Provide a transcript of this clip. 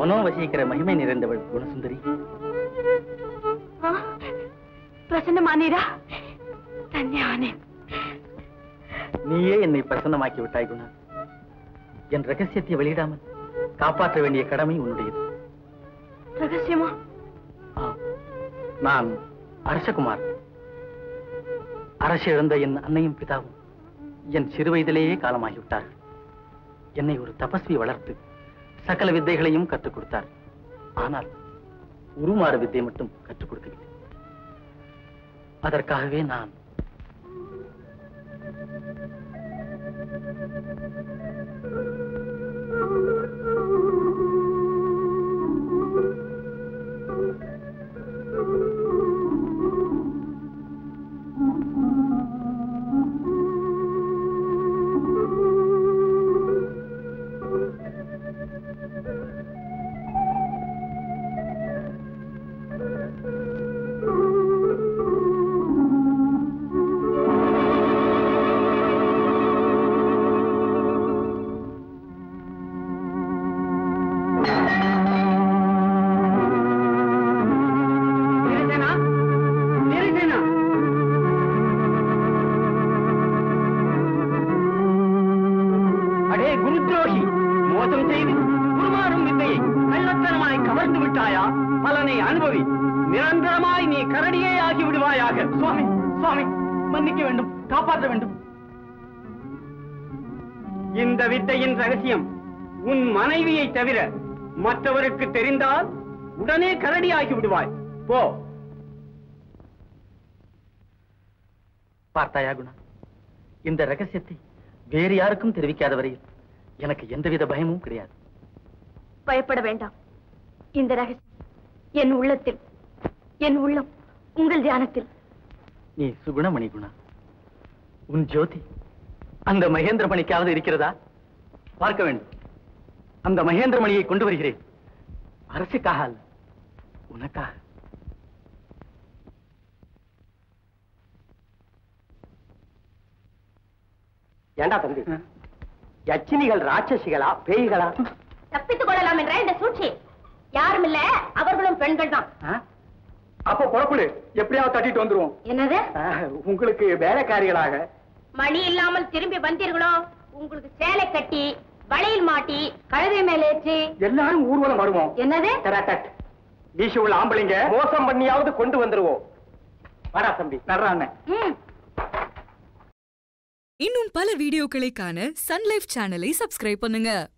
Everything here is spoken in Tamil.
மனோவசிக்கிற மகிமை நிறைந்தவள் குணசுந்தரி ஆ, பிரசன்னமானீரா தன்யானேன் நீயே என்னை பிரசன்னமாக்கி விட்டாய் குணா என் ரகசியத்தை வெளியிடாமல் காப்பாற்ற வேண்டிய கடமை உன்னுடையது ரகசியமா ஆம். நான் அரசகுமார் அரசு இழந்த என் அன்னையும் பிதாவும் என் சிறு வயதிலேயே காலமாகிவிட்டார்கள் என்னை ஒரு தபஸ்வி வளர்த்து சகல வித்தைகளையும் கற்றுக் கொடுத்தார் ஆனால் உருமாறு வித்தை மட்டும் கற்றுக் கொடுக்கவில்லை அதற்காகவே நான் நிரஞ்சனா நிரஞ்சனா அடே குருத்ரோகி மோசம் செய்து உருமாறும் வித்தையை கள்ளத்தனமாய் கவர்ந்து விட்டாயா பலனை அனுபவி நிரந்தரமாய் நீ கரடியே ஆகி விடுவாயாக சுவாமி சுவாமி மன்னிக்க வேண்டும் காப்பாற்ற வேண்டும் இந்த வித்தையின் ரகசியம் உன் மனைவியை தவிர மற்றவருக்கு தெரிந்தால் உடனே கரடி ஆகி விடுவாய் போ பார்த்தாயா குணா இந்த ரகசியத்தை வேறு யாருக்கும் தெரிவிக்காத வரையில் எனக்கு எந்தவித பயமும் கிடையாது பயப்பட வேண்டாம் இந்த ரகசியம் என் உள்ளத்தில் என் உள்ளம் உங்கள் தியானத்தில் நீ சுகுணமணி குணா உன் ஜோதி அந்த மகேந்திரமணிக்காவது இருக்கிறதா பார்க்க வேண்டும் அந்த மகேந்திரமணியை கொண்டு வருகிறேன் அரசுக்காக அல்ல உனக்காக ஏண்டா தம்பி யச்சினிகள் ராட்சசிகளா பேய்களா தப்பித்துக் கொள்ளலாம் என்ற இந்த சூழ்ச்சி யாரும் இல்ல அவர்களும் பெண்கள் தான் அப்ப புறப்படு எப்படியாவது தட்டிட்டு வந்துருவோம் என்னது உங்களுக்கு வேலைக்காரிகளாக மணி இல்லாமல் திரும்பி வந்தீர்களோ உங்களுக்கு சேலை கட்டி வளையல் மாட்டி கழுதை மேலேற்றி எல்லாரும் ஊர்வலம் வருவோம் என்னது வீசி உள்ள ஆம்பளைங்க மோசம் பண்ணியாவது கொண்டு வந்துருவோம் வாடா தம்பி நடுறாங்க ம் இன்னும் பல வீடியோக்களை காண சன் லைஃப் சேனலை சப்ஸ்கிரைப் பண்ணுங்க